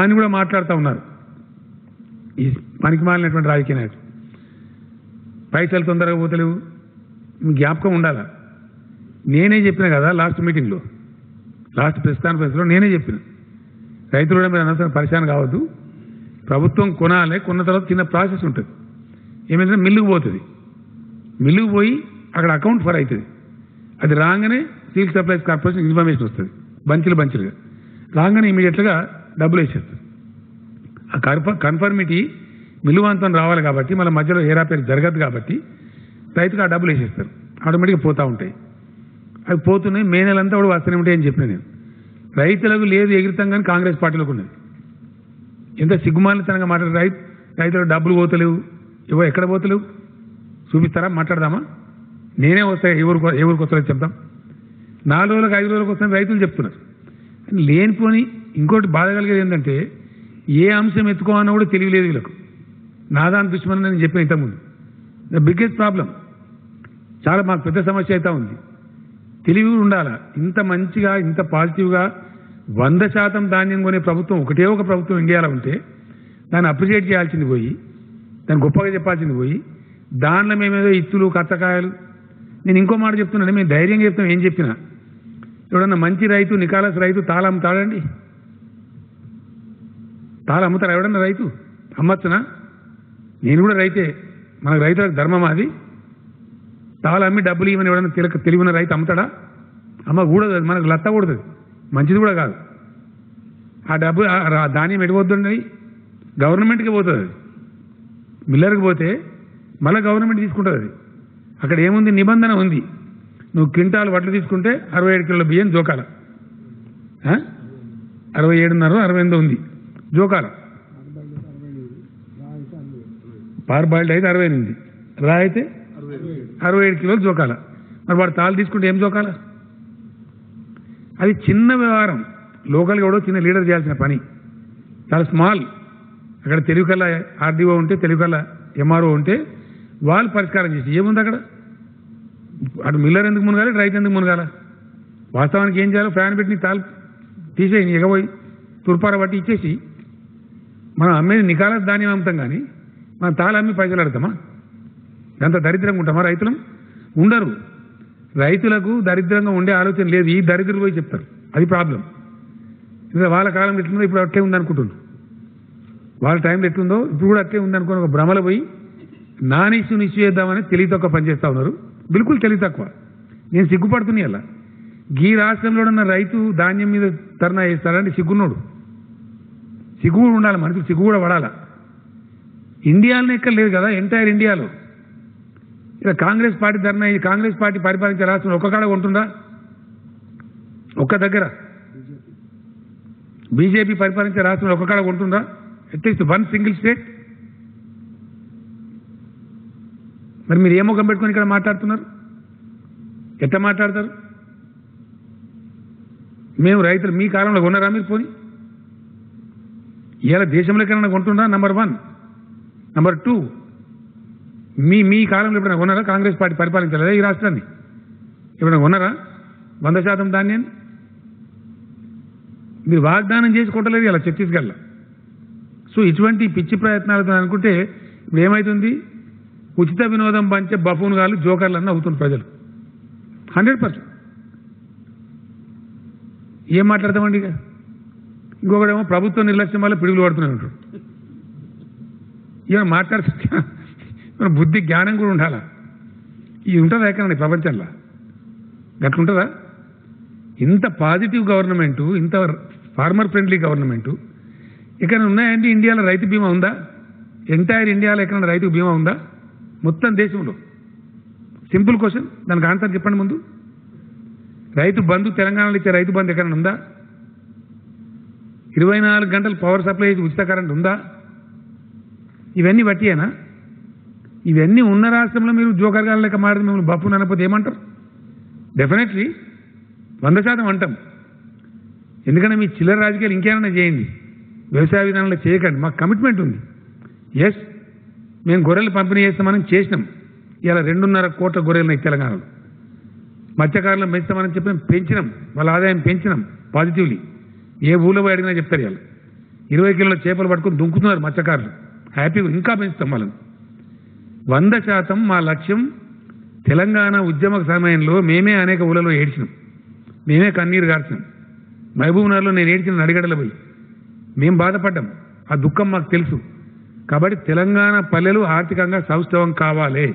దాన్ని కూడా మాట్లాడుతూ ఉన్నారు ఈ పనికి మాలినటువంటి రాజకీయ నాయకులు పైసలు తొందరగా పోతలేవు మీ జ్ఞాపకం ఉండాలా నేనే చెప్పిన కదా లాస్ట్ మీటింగ్లో లాస్ట్ ప్రెస్ కాన్ఫరెన్స్లో నేనే చెప్పిన రైతులు కూడా మీరు అనవసరం పరిశాన్ కావద్దు ప్రభుత్వం కొనాలి కొన్న తర్వాత చిన్న ప్రాసెస్ ఉంటుంది ఏమైందంటే మిల్లుకు పోతుంది మిల్లుకు పోయి అక్కడ అకౌంట్ ఫర్ అవుతుంది అది రాగానే సివిల్ సప్లైస్ కార్పొరేషన్ ఇన్ఫర్మేషన్ వస్తుంది బంచులు బంచులుగా రాగానే ఇమీడియట్గా డబ్బులు వేసేస్తుంది ఆ కన్ఫ కన్ఫర్మిటీ మిలువంతం రావాలి కాబట్టి మళ్ళీ మధ్యలో హేరాపేరు జరగదు కాబట్టి రైతుకు ఆ డబ్బులు వేసేస్తారు ఆటోమేటిక్గా పోతూ ఉంటాయి అవి పోతున్నాయి మే నెలంతా కూడా వస్తూనే ఉంటాయి అని చెప్పిన నేను రైతులకు లేదు ఎగిరితం కానీ కాంగ్రెస్ పార్టీలకు ఉన్నది ఎంత సిగ్గుమాలితనంగా మాట్లాడు రైతు రైతులకు డబ్బులు పోతలేవు ఇవో ఎక్కడ పోతలేవు చూపిస్తారా మాట్లాడదామా నేనే వస్తాయి ఎవరికి ఎవరికి వస్తారో చెప్తాం నాలుగు రోజులకు ఐదు రోజులకు వస్తాయని రైతులు చెప్తున్నారు కానీ లేనిపోని ఇంకోటి బాధ కలిగేది ఏంటంటే ఏ అంశం ఎత్తుకోవాలన్నా కూడా తెలియలేదు వీళ్ళకు నాదాని దుష్మని నేను చెప్పిన ఇంతకుముందు ద బిగ్గెస్ట్ ప్రాబ్లం చాలా మాకు పెద్ద సమస్య అయితే ఉంది తెలివి కూడా ఉండాలా ఇంత మంచిగా ఇంత పాజిటివ్గా వంద శాతం ధాన్యం కొనే ప్రభుత్వం ఒకటే ఒక ప్రభుత్వం ఇండియాలో ఉంటే దాన్ని అప్రిషియేట్ చేయాల్సింది పోయి దాన్ని గొప్పగా చెప్పాల్సింది పోయి దానిలో మేమేదో ఇత్తులు కచ్చకాయలు నేను ఇంకో మాట చెప్తున్నాను మేము ధైర్యంగా చెప్తాం ఏం చెప్పినా ఎవడన్నా మంచి రైతు నికాలస్ రైతు తాళం అమ్ముతాడండి తాళం అమ్ముతారా ఎవడన్నా రైతు అమ్మచ్చునా నేను కూడా రైతే మనకు రైతులకు ధర్మం అది తాళం అమ్మి డబ్బులు ఇవ్వని ఎవడన్నా తిలక తెలివిన రైతు అమ్ముతాడా అమ్మ కూడదు అది మనకు లత్త కూడదు మంచిది కూడా కాదు ఆ డబ్బు ఆ రా- ధాన్యం ఎడిపోతుండీ గవర్నమెంట్కి పోతుంది అది మిల్లర్కి పోతే మళ్ళీ గవర్నమెంట్ తీసుకుంటుంది అది అక్కడ ఏముంది నిబంధన ఉంది నువ్వు క్వింటాల్ వడ్లు తీసుకుంటే అరవై ఏడు కిలోల బియ్యం జోకాల ఆ? అరవై ఏడున్నర అరవై ఎనిమిది ఉంది జోకాల పార్ బాయిల్డ్ అయితే అరవై ఎనిమిది రా అయితే అరవై ఏడు కిలోలు జోకాల మరి వాడు తాళ్ళు తీసుకుంటే ఏం జోకాల అది చిన్న వ్యవహారం లోకల్గా కూడా చిన్న లీడర్ చేయాల్సిన పని చాలా స్మాల్ అక్కడ తెలుగు కల్లా ఆర్డీఓ ఉంటే తెలుగు కల్లా ఎంఆర్ఓ ఉంటే వాళ్ళు పరిష్కారం చేసి ఏముంది అక్కడ అటు మిల్లర్ ఎందుకు మునగాలి రైతు ఎందుకు మునగాల వాస్తవానికి ఏం చేయాలో ఫ్యాన్ పెట్టి తాలు తీసేయి ఎగబోయి తుర్పార పట్టి ఇచ్చేసి మనం అమ్మేది నికాల ధాన్యం అమ్ముతాం కానీ మనం తాళ అమ్మి పైసలు అడతామా ఎంత దరిద్రంగా ఉంటామా రైతులం ఉండరు రైతులకు దరిద్రంగా ఉండే ఆలోచన లేదు ఈ దరిద్రులు పోయి చెప్తారు అది ప్రాబ్లం ఇంకా వాళ్ళ కాలం ఎట్లుందో ఇప్పుడు అట్లే ఉందనుకుంటున్నాను వాళ్ళ టైంలో ఎట్లుందో ఇప్పుడు కూడా అట్లే ఉందనుకుని ఒక భ్రమలో పోయి నాన్ ఇష్యూ ఇష్యూ చేద్దామని తెలివి తక్కువ పనిచేస్తా ఉన్నారు బిల్కుల్ తెలివి తక్కువ నేను సిగ్గుపడుతున్నా అలా గీ రాష్ట్రంలో ఉన్న రైతు ధాన్యం మీద ధర్నా చేస్తాడంటే సిగ్గున్నోడు సిగ్గు కూడా ఉండాలి మనుషులు సిగ్గు కూడా పడాలా ఇండియాలోనే ఎక్కడ లేదు కదా ఎంటైర్ ఇండియాలో ఇలా కాంగ్రెస్ పార్టీ ధర్నా ఈ కాంగ్రెస్ పార్టీ పరిపాలించే రాష్ట్రంలో ఒక్క కాడ ఉంటుందా ఒక్క దగ్గర బీజేపీ పరిపాలించే రాష్ట్రంలో ఒక్క కాడ ఉంటుందా అట్లీస్ట్ వన్ సింగిల్ స్టేట్ మరి మీరు ఏ ముఖం పెట్టుకొని ఇక్కడ మాట్లాడుతున్నారు ఎట్లా మాట్లాడతారు మేము రైతులు మీ కాలంలో కొన్నారా మీరు పోని ఇలా దేశంలో ఎక్కడైనా కొంటుందా నంబర్ వన్ నంబర్ టూ మీ మీ కాలంలో ఎప్పుడైనా కొన్నారా కాంగ్రెస్ పార్టీ పరిపాలించలేదా ఈ రాష్ట్రాన్ని ఎప్పుడైనా కొన్నారా వంద శాతం ధాన్యాన్ని మీరు వాగ్దానం చేసి కొట్టలేదు ఇలా ఛత్తీస్గఢ్లో సో ఇటువంటి పిచ్చి ప్రయత్నాలతో అనుకుంటే ఇప్పుడు ఏమవుతుంది ఉచిత వినోదం పంచే బఫూన్ గాలు జోకర్లు అన్న అవుతుంది ప్రజలు హండ్రెడ్ పర్సెంట్ ఏం మాట్లాడతామండి ఇక ఇంకొకడేమో ప్రభుత్వ నిర్లక్ష్యం వల్ల పిడుగులు పడుతూనే ఉంటాడు ఇక మాట్లాడుతుంటే మన బుద్ధి జ్ఞానం కూడా ఉండాలా ఇది ఉంటుందా ఎక్కడండి ప్రపంచంలో గట్లుంటుందా ఇంత పాజిటివ్ గవర్నమెంటు ఇంత ఫార్మర్ ఫ్రెండ్లీ గవర్నమెంటు ఇక్కడ ఉన్నాయండి ఇండియాలో రైతు బీమా ఉందా ఎంటైర్ ఇండియాలో ఎక్కడ రైతు బీమా ఉందా మొత్తం దేశంలో సింపుల్ క్వశ్చన్ దానికి ఆన్సర్ చెప్పండి ముందు రైతు బంధు తెలంగాణలో ఇచ్చే రైతు బంధు ఎక్కడైనా ఉందా ఇరవై నాలుగు గంటలు పవర్ సప్లై చేసి ఉచిత కరెంట్ ఉందా ఇవన్నీ బట్టియేనా ఇవన్నీ ఉన్న రాష్ట్రంలో మీరు జోకర్ గారు లెక్క మాడితే మిమ్మల్ని బప్పు అనకపోతే ఏమంటారు డెఫినెట్లీ వంద శాతం అంటాం ఎందుకంటే మీ చిల్లర రాజకీయాలు ఇంకేమైనా చేయండి వ్యవసాయ విధానంలో చేయకండి మాకు కమిట్మెంట్ ఉంది ఎస్ మేము గొర్రెలు పంపిణీ చేస్తామని చేసినాం ఇలా రెండున్నర కోట్ల గొర్రెలు ఉన్నాయి తెలంగాణలో మత్స్యకారులను పెంచుతామని చెప్పి మేము పెంచినాం వాళ్ళ ఆదాయం పెంచినాం పాజిటివ్లీ ఏ ఊళ్ళో పోయి అడిగినా చెప్తారు ఇవాళ ఇరవై కిలోల చేపలు పట్టుకొని దుంకుతున్నారు మత్స్యకారులు హ్యాపీగా ఇంకా పెంచుతాం వాళ్ళని వంద శాతం మా లక్ష్యం తెలంగాణ ఉద్యమ సమయంలో మేమే అనేక ఊళ్ళలో ఏడ్చినాం మేమే కన్నీరు గార్చినాం మహబూబ్నగర్లో నేను ఏడ్చిన నడిగడల పోయి మేము బాధపడ్డాం ఆ దుఃఖం మాకు తెలుసు కాబట్టి తెలంగాణ పల్లెలు ఆర్థికంగా సౌష్ఠవం కావాలి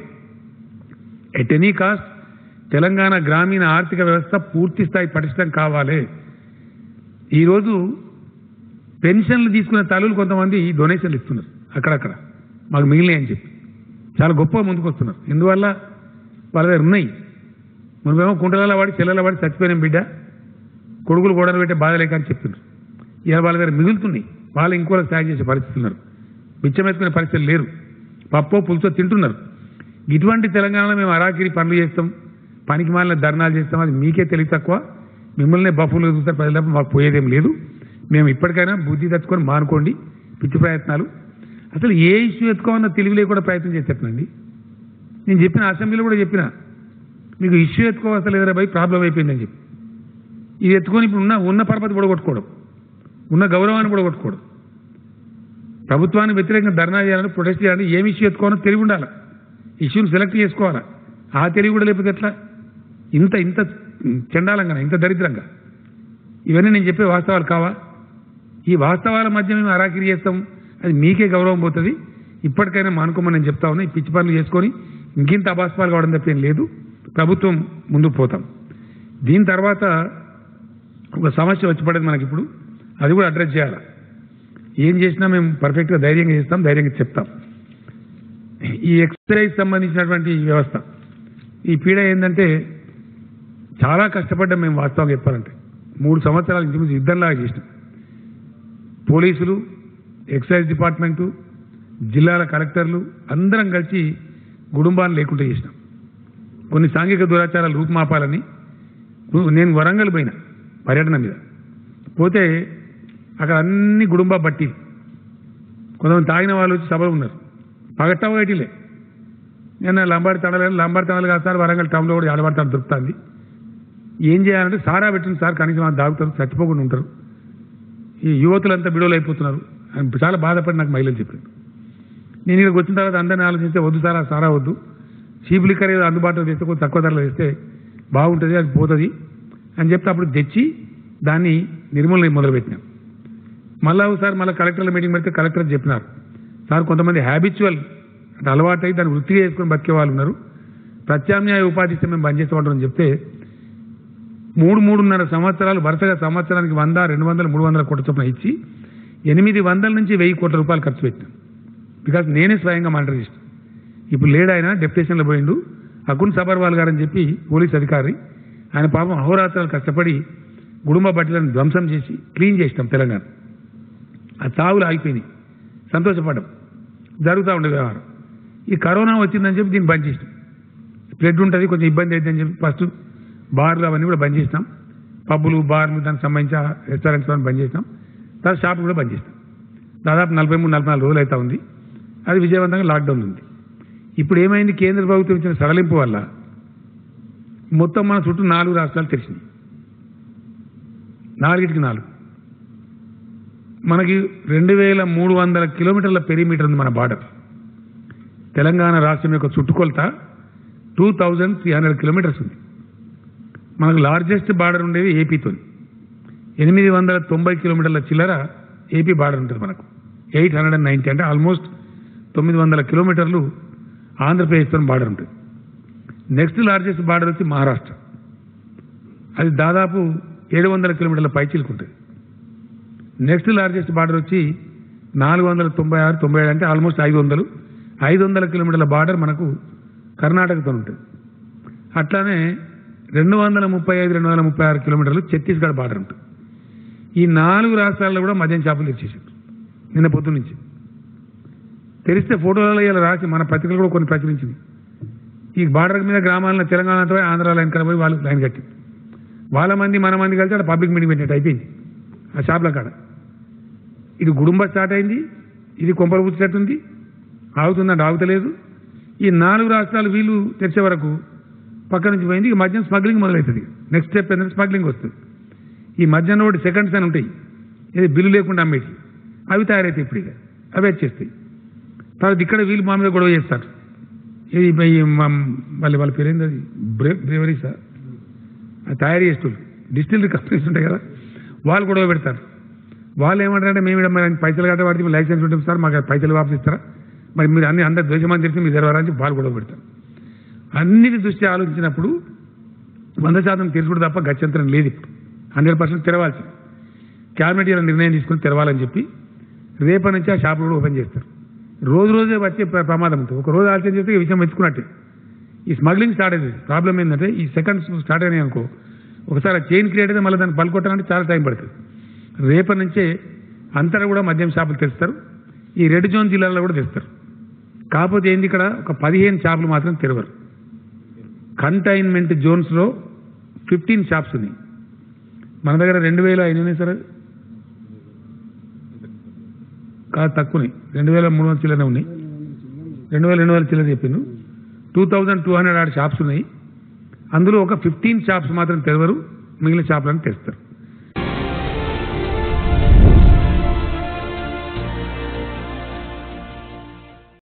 ఎట్ ఎనీ కాస్ట్ తెలంగాణ గ్రామీణ ఆర్థిక వ్యవస్థ పూర్తి స్థాయి పటిష్టం కావాలి ఈరోజు పెన్షన్లు తీసుకునే తల్లులు కొంతమంది డొనేషన్లు ఇస్తున్నారు అక్కడక్కడ మాకు మిగిలినాయి అని చెప్పి చాలా గొప్ప ముందుకు వస్తున్నారు ఎందువల్ల వాళ్ళ దగ్గర ఉన్నాయి మనమేమో కుంటలలో వాడి చెల్లెల వాడి చచ్చిపోయిన బిడ్డ కొడుకులు గోడలు పెట్టే బాధ లేక అని చెప్తున్నారు ఇవాళ వాళ్ళ దగ్గర మిగులుతున్నాయి వాళ్ళు ఇంకోళ్ళకి సాయం చేసే పరిస్థితి ఉన్నారు బిచ్చమెత్తుకునే పరిస్థితులు లేరు పప్పో పులుసో తింటున్నారు ఇటువంటి తెలంగాణలో మేము అరాకిరి పనులు చేస్తాం పనికి మాలిన ధర్నాలు చేస్తాం అది మీకే తెలివి తక్కువ మిమ్మల్ని బఫులు చూస్తారు ప్రజలకు మాకు పోయేదేం లేదు మేము ఇప్పటికైనా బుద్ధి తెచ్చుకొని మానుకోండి పిచ్చి ప్రయత్నాలు అసలు ఏ ఇష్యూ ఎత్తుకోమన్నా తెలివి లేకుండా ప్రయత్నం చేసేటండి నేను చెప్పిన అసెంబ్లీలో కూడా చెప్పిన మీకు ఇష్యూ ఎత్తుకోవసరం లేదురా భయ్ ప్రాబ్లం అయిపోయిందని చెప్పి ఇది ఎత్తుకొని ఇప్పుడు ఉన్న ఉన్న పరపతి పొడగొట్టుకోవడం ఉన్న గౌరవాన్ని పొడగొట్టుకోవడం ప్రభుత్వానికి వ్యతిరేకంగా ధర్నా చేయాలని ప్రొటెస్ట్ చేయాలని ఏమి ఇష్యూ ఎత్తుకోవాలో తెలివి ఉండాలి ఇష్యూని సెలెక్ట్ చేసుకోవాలా ఆ తెలివి కూడా లేకపోతే ఎట్లా ఇంత ఇంత చండాలంగా ఇంత దరిద్రంగా ఇవన్నీ నేను చెప్పే వాస్తవాలు కావా ఈ వాస్తవాల మధ్య మేము అరాకిరి చేస్తాం అది మీకే గౌరవం పోతుంది ఇప్పటికైనా మానుకోమని నేను చెప్తా ఉన్నా ఈ పిచ్చి పనులు చేసుకొని ఇంకింత అభాస్పాలు కావడం తప్ప ఏం లేదు ప్రభుత్వం ముందుకు పోతాం దీని తర్వాత ఒక సమస్య వచ్చి పడేది మనకి ఇప్పుడు అది కూడా అడ్రస్ చేయాలి ఏం చేసినా మేము పర్ఫెక్ట్గా ధైర్యంగా చేస్తాం ధైర్యంగా చెప్తాం ఈ ఎక్సైజ్ సంబంధించినటువంటి ఈ వ్యవస్థ ఈ పీడ ఏంటంటే చాలా కష్టపడ్డాం మేము వాస్తవంగా చెప్పాలంటే మూడు సంవత్సరాల ఇంచుమించు యుద్ధంలాగా చేసినాం పోలీసులు ఎక్సైజ్ డిపార్ట్మెంటు జిల్లాల కలెక్టర్లు అందరం కలిసి గుడుంబాన్ని లేకుండా చేసినాం కొన్ని సాంఘిక దురాచారాలు రూపుమాపాలని రు- నేను వరంగల్ పోయినా పర్యటన మీద పోతే అక్కడ అన్ని గుడుంబా బట్టి కొంతమంది తాగిన వాళ్ళు వచ్చి సభలు ఉన్నారు పగట్టా ఒకటిలే నేను లంబాడి తడలేదు లంబాడి తడలు కాదు సార్ వరంగల్ టౌన్లో కూడా ఆడబడతాను దొరుకుతుంది ఏం చేయాలంటే సారా పెట్టింది సార్ కనీసం అది దాగుతారు చచ్చిపోకుండా ఉంటారు ఈ యువతులంతా బిడోలు అయిపోతున్నారు అని చాలా బాధపడి నాకు మహిళలు చెప్పింది నేను ఇక్కడికి వచ్చిన తర్వాత అందరిని ఆలోచిస్తే వద్దు సారా సారా వద్దు చీప్ లిక్కర్ ఏదో అందుబాటులో తెస్తే కొంచెం తక్కువ ధరలో తెస్తే బాగుంటుంది అది పోతుంది అని చెప్తే అప్పుడు తెచ్చి దాన్ని నిర్మూలన మొదలుపెట్టినాం మళ్ళా ఒకసారి మళ్ళీ కలెక్టర్ల మీటింగ్ పెడితే కలెక్టర్ చెప్పినారు సార్ కొంతమంది హ్యాబిచువల్ అంటే అలవాటు అయి దాన్ని వృత్తిగా చేసుకుని బతికే వాళ్ళు ఉన్నారు ప్రత్యామ్నాయ ఉపాధి ఇస్తే మేము బంద్ చేస్తామంటామని చెప్తే మూడు మూడున్నర సంవత్సరాలు వరుసగా సంవత్సరానికి వంద రెండు వందలు మూడు వందల కోట్ల చొప్పున ఇచ్చి ఎనిమిది వందల నుంచి వెయ్యి కోట్ల రూపాయలు ఖర్చు పెట్టాను బికాస్ నేనే స్వయంగా మానిటర్ చేసిన ఇప్పుడు లేడు ఆయన డెప్యుటేషన్లో పోయిండు అకున్ సబర్వాల్ గారు అని చెప్పి పోలీస్ అధికారి ఆయన పాపం అహోరాత్రాలు కష్టపడి గుడుంబ బట్టలను ధ్వంసం చేసి క్లీన్ చేసినాం తెలంగాణ ఆ చావులు ఆగిపోయినాయి సంతోషపడ్డాం జరుగుతూ ఉండే వ్యవహారం ఈ కరోనా వచ్చిందని చెప్పి దీన్ని బంద్ చేసినాం స్ప్రెడ్ ఉంటుంది కొంచెం ఇబ్బంది అవుతుందని చెప్పి ఫస్ట్ బార్లు అవన్నీ కూడా బంద్ చేసినాం పబ్బులు బార్లు దానికి సంబంధించిన రెస్టారెంట్స్ అవన్నీ బంద్ చేసినాం తర్వాత షాపులు కూడా బంద్ చేసినాం దాదాపు నలభై మూడు నలభై నాలుగు రోజులు అవుతా ఉంది అది విజయవంతంగా లాక్డౌన్ ఉంది ఇప్పుడు ఏమైంది కేంద్ర ప్రభుత్వం ఇచ్చిన సడలింపు వల్ల మొత్తం మన చుట్టూ నాలుగు రాష్ట్రాలు తెరిచినాయి నాలుగిటికి నాలుగు మనకి రెండు వేల మూడు వందల కిలోమీటర్ల పెరిమీటర్ ఉంది మన బార్డర్ తెలంగాణ రాష్ట్రం యొక్క చుట్టుకొలత two thousand three hundred kilometres ఉంది మనకు లార్జెస్ట్ బార్డర్ ఉండేది ఏపీతో ఎనిమిది వందల తొంభై కిలోమీటర్ల చిల్లర ఏపీ బార్డర్ ఉంటుంది మనకు ఎయిట్ హండ్రెడ్ అండ్ నైంటీ అంటే ఆల్మోస్ట్ తొమ్మిది వందల కిలోమీటర్లు ఆంధ్రప్రదేశ్తో బార్డర్ ఉంటుంది నెక్స్ట్ లార్జెస్ట్ బార్డర్ వచ్చి మహారాష్ట్ర అది దాదాపు ఏడు వందల కిలోమీటర్ల పైచీలకు ఉంటుంది నెక్స్ట్ లార్జెస్ట్ బార్డర్ వచ్చి నాలుగు వందల తొంభై ఆరు తొంభై ఏడు అంటే ఆల్మోస్ట్ ఐదు వందలు ఐదు వందల కిలోమీటర్ల బార్డర్ మనకు కర్ణాటకతో ఉంటుంది అట్లానే రెండు వందల ముప్పై ఐదు రెండు వందల ముప్పై ఆరు కిలోమీటర్లు ఛత్తీస్గఢ్ బార్డర్ ఉంటుంది ఈ నాలుగు రాష్ట్రాల్లో కూడా మద్యం చేపలు తెచ్చేసారు నిన్న పొద్దు నుంచి తెరిస్తే ఫోటోలలో ఇలా రాసి మన పత్రికలు కూడా కొన్ని ప్రచురించింది ఈ బార్డర్ మీద గ్రామాలను తెలంగాణ అంతా పోయి ఆంధ్ర లైన్ కడ పోయి వాళ్ళు లైన్ కట్టి వాళ్ళ మంది మన మంది కలిసి అక్కడ పబ్లిక్ మీటింగ్ పెట్టినట్టు అయిపోయింది ఆ షాప్ల కాడ ఇది గుడుంబ స్టార్ట్ అయింది ఇది కొంపలు పుచ్చినట్టుంది ఆగుతుందంటే ఆగుతలేదు ఈ నాలుగు రాష్ట్రాలు వీళ్ళు తెరిచే వరకు పక్క నుంచి పోయింది ఇక మద్యం స్మగ్లింగ్ మొదలవుతుంది నెక్స్ట్ స్టెప్ ఏంటంటే స్మగ్లింగ్ వస్తుంది ఈ మద్యం ఒకటి సెకండ్స్ అని ఉంటాయి ఇది బిల్లు లేకుండా అమ్మేసి అవి తయారైతాయి ఇప్పుడు ఇక అవి వచ్చేస్తాయి తర్వాత ఇక్కడ వీళ్ళు మా మీద గొడవ చేస్తారు ఇది ఈ మా- వాళ్ళ వాళ్ళ పేరేంది అది బ్రే బ్రేవరీసా అది తయారు చేస్తారు డిస్టిలరీ కంపెనీస్ ఉంటాయి కదా వాళ్ళు గొడవ పెడతారు వాళ్ళు ఏమంటారంటే మేము ఇక్కడ మరి పైసలు కట్ట వాడితే మీరు లైసెన్స్ ఉంటుంది సార్ మాకు పైసలు వాపస్ ఇస్తారా మరి మీరు అన్ని అందరు ద్వేషమని తెలిసి మీరు తెరవాలని చెప్పి వాళ్ళు గొడవ పెడతారు అన్నిటి దృష్టి ఆలోచించినప్పుడు వంద శాతం తెలుసుడు తప్ప గత్యంతరం లేదు ఇప్పుడు హండ్రెడ్ పర్సెంట్ తెరవాల్సి క్యాబినెట్ ఇలా నిర్ణయం తీసుకుని తెరవాలని చెప్పి రేపటి నుంచి ఆ షాపులు కూడా ఓపెన్ చేస్తారు రోజు రోజే వచ్చే ప్ర- ప్రమాదం ఉంటుంది ఒక రోజు ఆలస్యం చేస్తే ఈ విషయం మెచ్చుకున్నట్టే ఈ స్మగ్లింగ్ స్టార్ట్ అయింది ప్రాబ్లం ఏంటంటే ఈ సెకండ్స్ స్టార్ట్ అయినాయి అనుకో ఒకసారి ఆ చైన్ క్రియేట్ అయితే మళ్ళీ దాన్ని పలుకొట్టాలంటే చాలా టైం పడుతుంది రేపటి నుంచే అంతటా కూడా మద్యం షాపులు తెస్తారు ఈ రెడ్ జోన్ జిల్లాలో కూడా తెస్తారు కాకపోతే ఏంది ఇక్కడ ఒక పదిహేను షాపులు మాత్రం తెరవరు కంటైన్మెంట్ జోన్స్లో ఫిఫ్టీన్ షాప్స్ ఉన్నాయి మన దగ్గర రెండు వేల ఐదు ఉన్నాయి సార్ కాదు తక్కువనే రెండు వేల మూడు వందల చిల్లరనే ఉన్నాయి రెండు వేల రెండు వేల చిల్లర చెప్పిండు టూ థౌజండ్ టూ హండ్రెడ్ ఆరు షాప్స్ ఉన్నాయి అందులో ఒక ఫిఫ్టీన్ షాప్స్ మాత్రం తెరవరు మిగిలిన షాపులను తెస్తారు